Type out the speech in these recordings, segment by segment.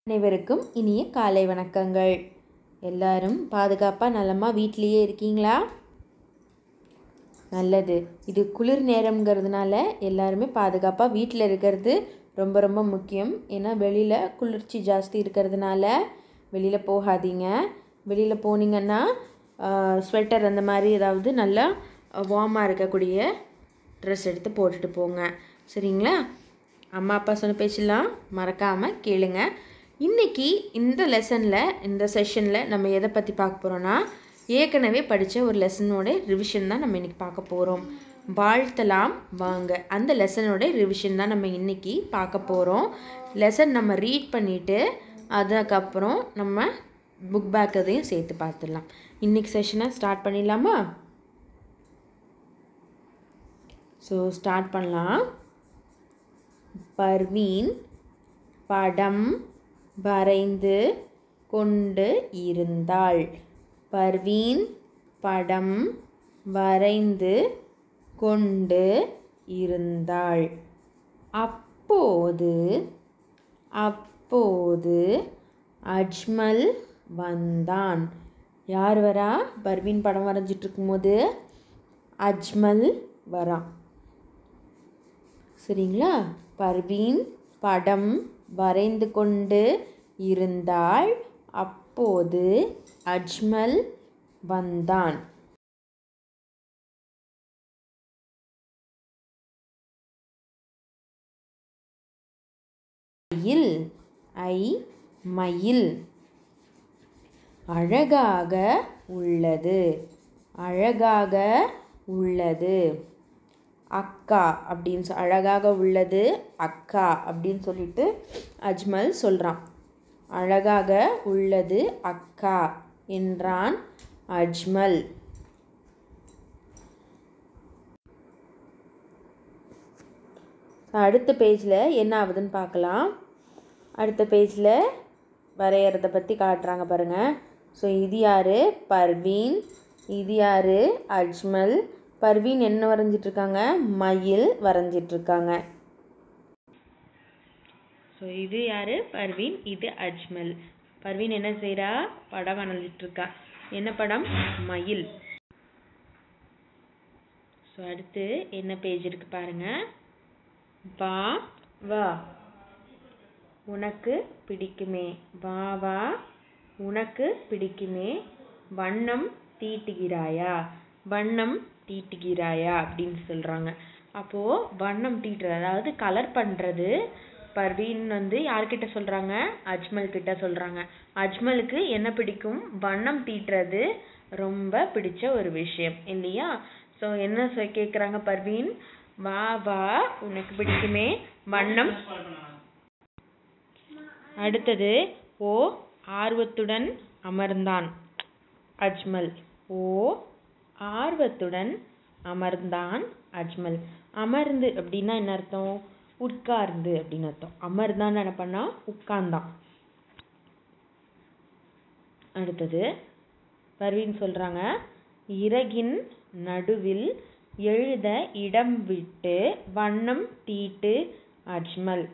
அனைவருக்கும் இனிய காலை வணக்கங்கள் எல்லாரும் பாதுகாப்பாக நலமாக வீட்டிலேயே இருக்கீங்களா நல்லது இது குளிர் நேரம்ங்கிறதுனால எல்லாருமே பாதுகாப்பாக வீட்டில் இருக்கிறது ரொம்ப ரொம்ப முக்கியம் ஏன்னா வெளியில் குளிர்ச்சி ஜாஸ்தி இருக்கிறதுனால வெளியில் போகாதீங்க வெளியில் போனீங்கன்னா ஸ்வெட்டர் அந்த மாதிரி ஏதாவது நல்லா வார்மாக இருக்கக்கூடிய ட்ரெஸ் எடுத்து போட்டுட்டு போங்க சரிங்களா அம்மா அப்பா சொன்ன பேச்செல்லாம் மறக்காமல் கேளுங்க இன்றைக்கி இந்த லெசனில் இந்த செஷனில் நம்ம எதை பற்றி பார்க்க போகிறோன்னா ஏற்கனவே படித்த ஒரு லெசனோட ரிவிஷன் தான் நம்ம இன்றைக்கி பார்க்க போகிறோம் வாழ்த்தலாம் வாங்க அந்த லெசனோட ரிவிஷன் தான் நம்ம இன்றைக்கி பார்க்க போகிறோம் லெசன் நம்ம ரீட் பண்ணிவிட்டு அதுக்கப்புறம் நம்ம புக் பேக் அதையும் சேர்த்து பார்த்துடலாம் இன்றைக்கி செஷனை ஸ்டார்ட் பண்ணிடலாமா ஸோ ஸ்டார்ட் பண்ணலாம் பர்வீன் படம் வரைந்து கொண்டு இருந்தாள் பர்வீன் படம் வரைந்து கொண்டு இருந்தாள் அப்போது அப்போது அஜ்மல் வந்தான் யார் வரா பர்வீன் படம் வரைஞ்சிட்டு இருக்கும்போது அஜ்மல் வரான் சரிங்களா பர்வீன் படம் வரைந்து கொண்டு இருந்தாள் அப்போது அஜ்மல் வந்தான் மயில் ஐ மயில் அழகாக உள்ளது அழகாக உள்ளது அக்கா அப்படின்னு சொ அழகாக உள்ளது அக்கா அப்படின்னு சொல்லிட்டு அஜ்மல் சொல்கிறான் அழகாக உள்ளது அக்கா என்றான் அஜ்மல் அடுத்த பேஜில் என்ன ஆகுதுன்னு பார்க்கலாம் அடுத்த பேஜில் வரைகிறத பற்றி காட்டுறாங்க பாருங்கள் ஸோ இது யார் பர்வீன் இது யார் அஜ்மல் பர்வீன் என்ன வரைஞ்சிட்ருக்காங்க மயில் வரைஞ்சிட்ருக்காங்க ஸோ இது யார் பர்வீன் இது அஜ்மல் பர்வீன் என்ன செய்கிறா படம் வரைஞ்சிட்ருக்கா என்ன படம் மயில் ஸோ அடுத்து என்ன பேஜ் இருக்கு பாருங்க வா வா உனக்கு பிடிக்குமே வா வா உனக்கு பிடிக்குமே வண்ணம் தீட்டுகிறாயா வண்ணம் தீட்டுகிறாயா அப்படின்னு சொல்கிறாங்க அப்போது வண்ணம் தீட்டுறது அதாவது கலர் பண்ணுறது பர்வீன் வந்து யார்கிட்ட சொல்கிறாங்க அஜ்மல் கிட்ட சொல்கிறாங்க அஜ்மலுக்கு என்ன பிடிக்கும் வண்ணம் தீட்டுறது ரொம்ப பிடிச்ச ஒரு விஷயம் இல்லையா ஸோ என்ன கேட்குறாங்க பர்வீன் வா வா உனக்கு பிடிக்குமே வண்ணம் அடுத்தது ஓ ஆர்வத்துடன் அமர்ந்தான் அஜ்மல் ஓ ஆர்வத்துடன் அமர்ந்தான் அஜ்மல் அமர்ந்து அப்படின்னா என்ன அர்த்தம் உட்கார்ந்து அப்படின்னு அர்த்தம் அமர்ந்தான் என்ன பண்ணா உட்கார்ந்தான் அடுத்தது பர்வீன் சொல்றாங்க இறகின் நடுவில் எழுத இடம் விட்டு வண்ணம் தீட்டு அஜ்மல்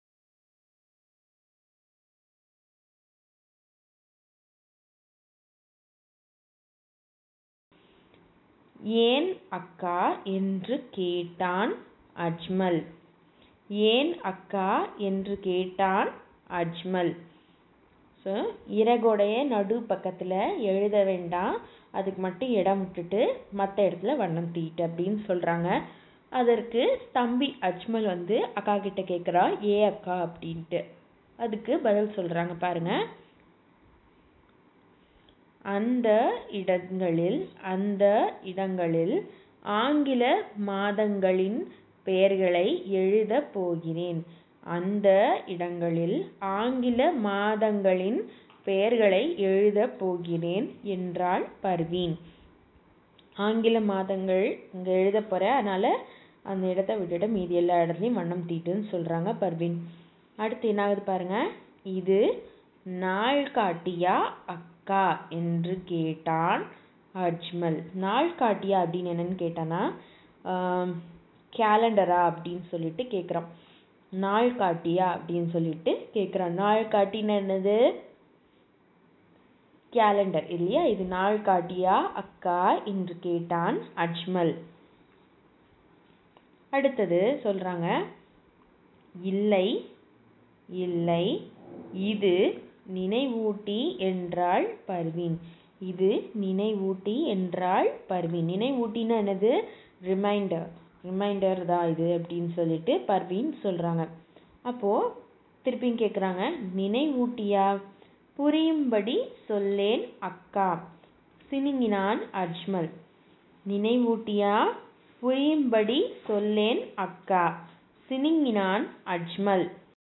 ஏன் அக்கா என்று கேட்டான் அஜ்மல் ஏன் அக்கா என்று கேட்டான் அஜ்மல் ஸோ இறகுடைய நடு பக்கத்தில் எழுத வேண்டாம் அதுக்கு மட்டும் இடம் விட்டுட்டு மற்ற இடத்துல வண்ணம் தீட்டு அப்படின்னு சொல்கிறாங்க அதற்கு தம்பி அஜ்மல் வந்து அக்கா கிட்ட கேட்குறா ஏ அக்கா அப்படின்ட்டு அதுக்கு பதில் சொல்கிறாங்க பாருங்க அந்த இடங்களில் அந்த இடங்களில் ஆங்கில மாதங்களின் பெயர்களை எழுத போகிறேன் அந்த இடங்களில் ஆங்கில மாதங்களின் பெயர்களை எழுத போகிறேன் என்றாள் பர்வீன் ஆங்கில மாதங்கள் இங்கே எழுத போகிறேன் அதனால் அந்த இடத்த விட்டுட்டு மீதி எல்லா இடத்துலையும் வண்ணம் தீட்டுன்னு சொல்கிறாங்க பர்வீன் அடுத்து என்ன ஆகுது பாருங்க இது நாள் காட்டியா அக்கா என்று கேட்டான் அஜ்மல் நாள் காட்டியா அப்படின்னு என்னன்னு கேட்டானா கேலண்டரா அப்படின்னு சொல்லிட்டு கேட்குறான் நாள் காட்டியா அப்படின்னு சொல்லிட்டு கேட்குறான் நாள் காட்டினா என்னது கேலண்டர் இல்லையா இது நாள் காட்டியா அக்கா என்று கேட்டான் அஜ்மல் அடுத்தது சொல்றாங்க இல்லை இல்லை இது நினைவூட்டி என்றாள் பர்வீன் இது நினைவூட்டி என்றாள் பர்வீன் நினைவூட்டினா என்னது ரிமைண்டர் ரிமைண்டர் தான் இது அப்படின்னு சொல்லிட்டு பர்வீன் சொல்றாங்க அப்போ திருப்பியும் கேட்குறாங்க நினைவூட்டியா புரியும்படி சொல்லேன் அக்கா சினுங்கினான் அஜ்மல் நினைவூட்டியா புரியும்படி சொல்லேன் அக்கா சினுங்கினான் அஜ்மல்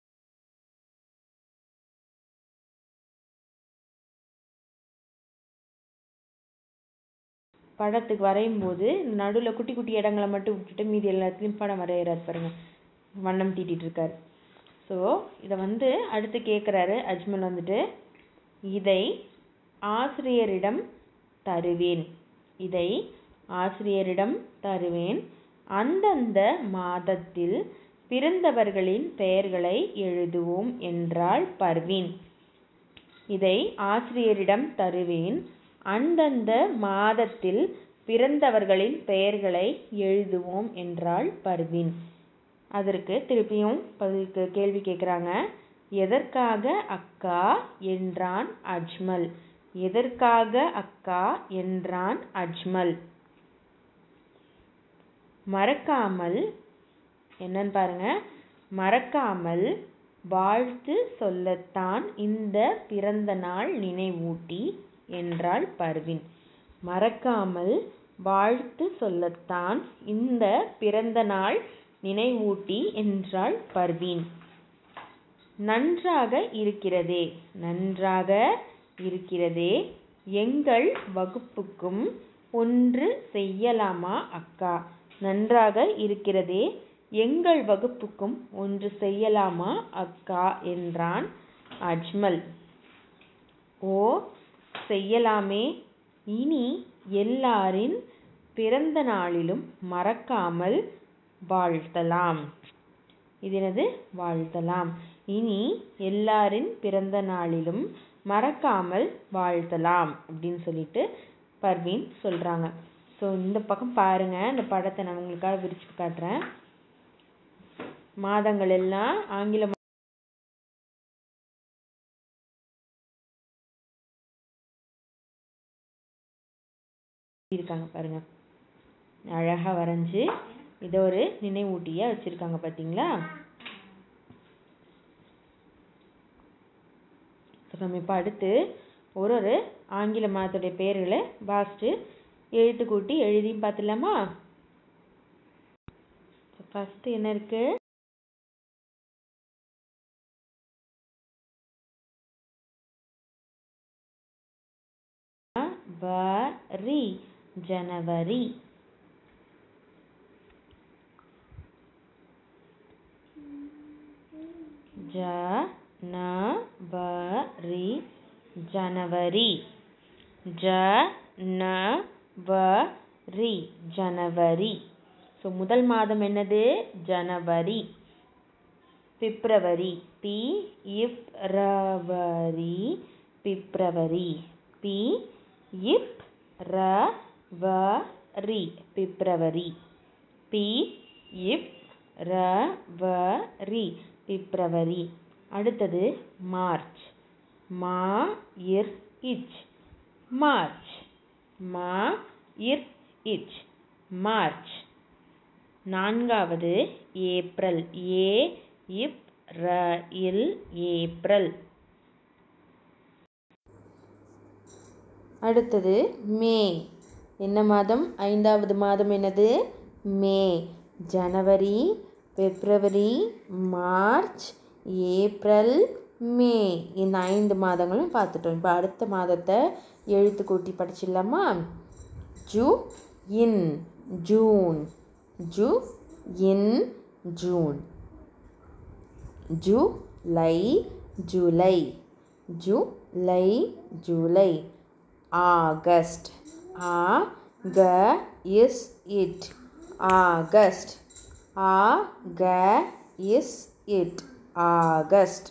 படத்துக்கு வரையும் போது நடுவில் குட்டி குட்டி இடங்களை மட்டும் விட்டுட்டு மீதி எல்லாத்துலேயும் படம் வரைகிறார் பாருங்க வண்ணம் தீட்டிட்டு இருக்காரு ஸோ இதை வந்து அடுத்து கேட்குறாரு அஜ்மல் வந்துட்டு இதை ஆசிரியரிடம் தருவேன் இதை ஆசிரியரிடம் தருவேன் அந்தந்த மாதத்தில் பிறந்தவர்களின் பெயர்களை எழுதுவோம் என்றாள் பர்வீன் இதை ஆசிரியரிடம் தருவேன் அந்தந்த மாதத்தில் பிறந்தவர்களின் பெயர்களை எழுதுவோம் என்றாள் பர்வீன் அதற்கு திருப்பியும் பதிலுக்கு கேள்வி கேட்குறாங்க எதற்காக அக்கா என்றான் அஜ்மல் எதற்காக அக்கா என்றான் அஜ்மல் மறக்காமல் என்னன்னு பாருங்க மறக்காமல் வாழ்த்து சொல்லத்தான் இந்த பிறந்த நாள் நினைவூட்டி என்றாள் பர்வின் மறக்காமல் வாழ்த்து சொல்லத்தான் இந்த பிறந்த நாள் நினைவூட்டி என்றாள் பர்வீன் நன்றாக இருக்கிறதே நன்றாக இருக்கிறதே எங்கள் வகுப்புக்கும் ஒன்று செய்யலாமா அக்கா நன்றாக இருக்கிறதே எங்கள் வகுப்புக்கும் ஒன்று செய்யலாமா அக்கா என்றான் அஜ்மல் ஓ செய்யலாமே இனி எல்லாரின் பிறந்த நாளிலும் மறக்காமல் வாழ்த்தலாம் இது என்னது வாழ்த்தலாம் இனி எல்லாரின் பிறந்த நாளிலும் மறக்காமல் வாழ்த்தலாம் அப்படின்னு சொல்லிட்டு பர்வீன் சொல்றாங்க ஸோ இந்த பக்கம் பாருங்க இந்த படத்தை நான் உங்களுக்காக விரிச்சு காட்டுறேன் மாதங்கள் எல்லாம் ஆங்கில இருக்காங்க பாருங்க அழகா வரைஞ்சு இதை ஒரு நினைவூட்டியா வச்சிருக்காங்க பாத்தீங்களா நம்ம இப்போ அடுத்து ஒரு ஒரு ஆங்கில மாதத்துடைய பெயர்களை வாசிட்டு எழுத்து கூட்டி எழுதியும் பார்த்துலாமா ஃபர்ஸ்ட் என்ன இருக்கு வரி ஜனவரி ஜனவரி ஜனவரி ஜனவரி ஜனவரி ஸோ முதல் மாதம் என்னது ஜனவரி பிப்ரவரி பி இப் ரவரி பிப்ரவரி பி இப் ரவரி பிப்ரவரி பி இப் ரவரி பிப்ரவரி அடுத்தது மார்ச் மா இர் இச் மார்ச் மா இர் இச் மார்ச் நான்காவது ஏப்ரல் ஏ இப் ர இல் ஏப்ரல் அடுத்தது மே என்ன மாதம் ஐந்தாவது மாதம் என்னது மே ஜனவரி பிப்ரவரி மார்ச் ஏப்ரல் மே இந்த ஐந்து மாதங்களும் பார்த்துட்டோம் இப்போ அடுத்த மாதத்தை எழுத்து கூட்டி படிச்சிடலாமா ஜூ இன் ஜூன் ஜூ இன் June July July July July August ஆ க இஸ் இட் ஆகஸ்ட் ஆ க இஸ் இட் ஆகஸ்ட்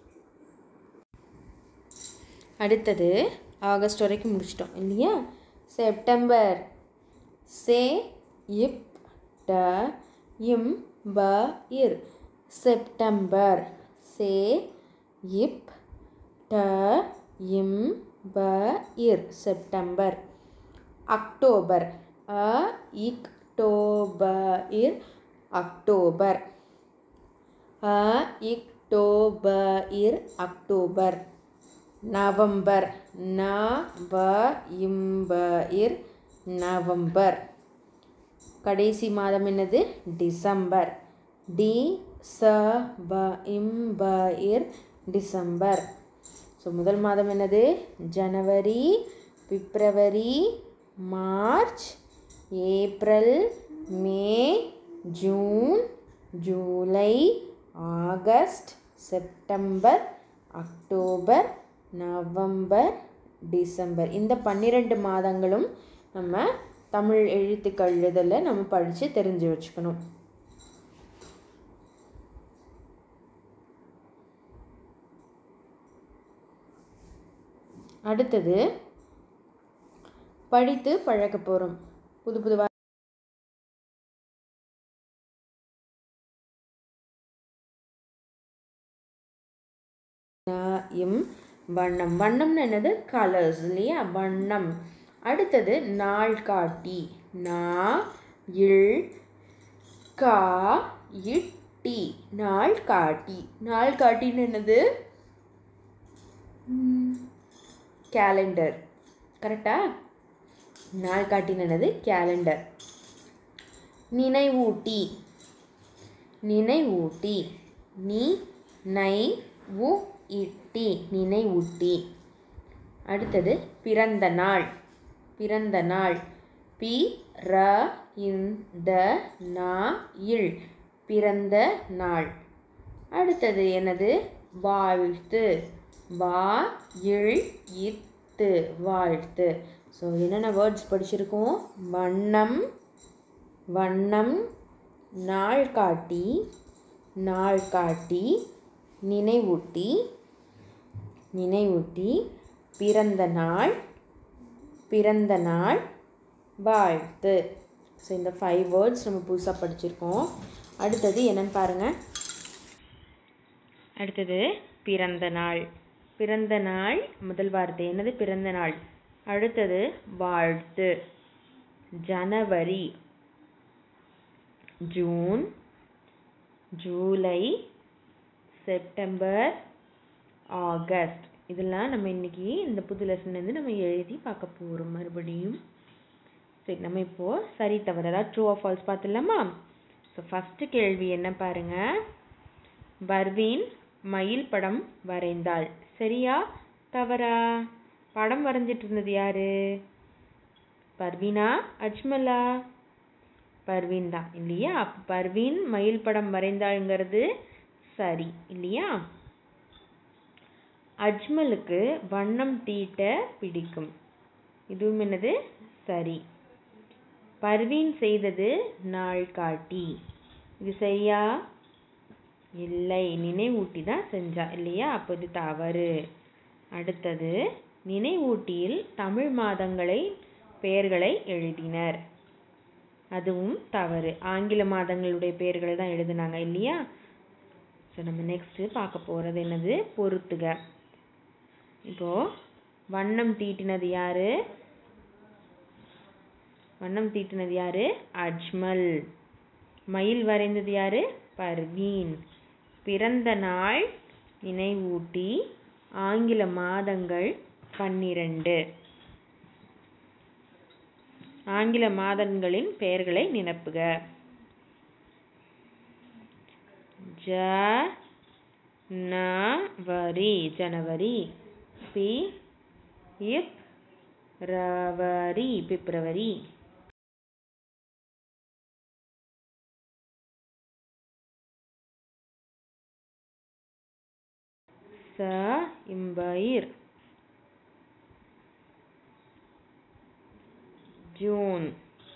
அடுத்தது ஆகஸ்ட் வரைக்கும் முடிச்சிட்டோம் இல்லையா செப்டம்பர் சே இப் ட இம் ப இர் செப்டம்பர் சே இப் ட இம் ப இர் செப்டம்பர் அக்டோபர் அ இக்டோபர் இர் அக்டோபர் அ இக்டோபர் இர் அக்டோபர் நவம்பர் ந வ இம்ப இர் நவம்பர் கடைசி மாதம் என்னது டிசம்பர் டி ச ப இம்ப இர் டிசம்பர் ஸோ முதல் மாதம் என்னது ஜனவரி பிப்ரவரி March April May June July August September October November December இந்த பன்னிரெண்டு மாதங்களும் நம்ம தமிழ் எழுத்துக்கள் இதில் நம்ம படித்து தெரிஞ்சு வச்சுக்கணும் அடுத்தது படித்து பழக்க போகிறோம் புது புது வா- இம் வண்ணம் வண்ணம்னு என்னது கலர்ஸ் இல்லையா வண்ணம் அடுத்தது நாள் காட்டி நா இல் கா இட்டி நாள் காட்டி நாள் காட்டின்னு என்னது கேலண்டர் கரெக்டா நாள் காட்டின்னு என்னது கேலண்டர் நினைவூட்டி நினைவூட்டி நீ நை உ இட்டி நினைவூட்டி அடுத்தது பிறந்த நாள் பிறந்த நாள் பி ர இந்த நா இல் பிறந்த நாள் அடுத்தது என்னது வாழ்த்து வா இல் இத்து வாழ்த்து ஸோ என்னென்ன வேர்ட்ஸ் படிச்சிருக்கோம் வண்ணம் வண்ணம் நாள் காட்டி நாள் காட்டி நினைவூட்டி நினைவூட்டி பிறந்த நாள் பிறந்த நாள் வாழ்த்து ஸோ இந்த ஃபைவ் வேர்ட்ஸ் நம்ம புதுசாக படிச்சிருக்கோம் அடுத்தது என்னன்னு பாருங்கள் அடுத்தது பிறந்த நாள் பிறந்த நாள் முதல் வார்த்தை என்னது பிறந்த நாள் அடுத்தது வாழ்த்து ஜனவரி ஜூன் ஜூலை செப்டம்பர் ஆகஸ்ட் இதெல்லாம் நம்ம இன்னைக்கு இந்த புது லெசன் வந்து நம்ம எழுதி பார்க்க போகிறோம் மறுபடியும் சரி நம்ம இப்போது சரி தவறு அதாவது ட்ரூ ஆஃப் ஃபால்ஸ் பார்த்துடலாமா ஸோ ஃபஸ்ட்டு கேள்வி என்ன பாருங்க பர்வீன் மயில் படம் வரைந்தாள் சரியா தவறா படம் வரைஞ்சிட்டு இருந்தது யாரு பர்வீனா அஜ்மலா பர்வீன் தான் இல்லையா அப்ப பர்வீன் மயில் படம் வரைந்தாள்ங்கிறது சரி இல்லையா அஜ்மலுக்கு வண்ணம் தீட்ட பிடிக்கும் இதுவும் என்னது சரி பர்வீன் செய்தது நாள் காட்டி இது சரியா இல்லை நினைவூட்டி தான் செஞ்சா இல்லையா அப்போ இது தவறு அடுத்தது நினைவூட்டியில் தமிழ் மாதங்களை பெயர்களை எழுதினர் அதுவும் தவறு ஆங்கில மாதங்களுடைய பெயர்களை தான் எழுதினாங்க இல்லையா ஸோ நம்ம நெக்ஸ்ட்டு பார்க்க போகிறது என்னது பொறுத்துக இப்போ வண்ணம் தீட்டினது யாரு வண்ணம் தீட்டினது யாரு அஜ்மல் மயில் வரைந்தது யாரு பர்வீன் பிறந்த நாள் நினைவூட்டி ஆங்கில மாதங்கள் பன்னிரண்டு ஆங்கில மாதங்களின் பெயர்களை நிரப்புக ஜ நவரி ஜனவரி பி இப் ரவரி பிப்ரவரி ச இம்பயிர் ஜூன்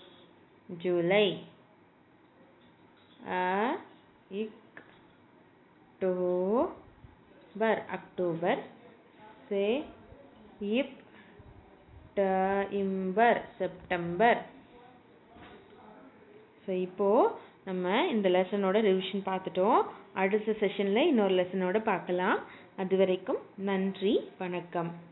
ஜூலை அ இக் அக்டோபர் அக்டோபர் சே இப் இம்பர் செப்டம்பர் ஸோ இப்போது நம்ம இந்த லெசனோட ரிவிஷன் பார்த்துட்டோம் அடுத்த செஷனில் இன்னொரு லெசனோட பார்க்கலாம் அது வரைக்கும் நன்றி வணக்கம்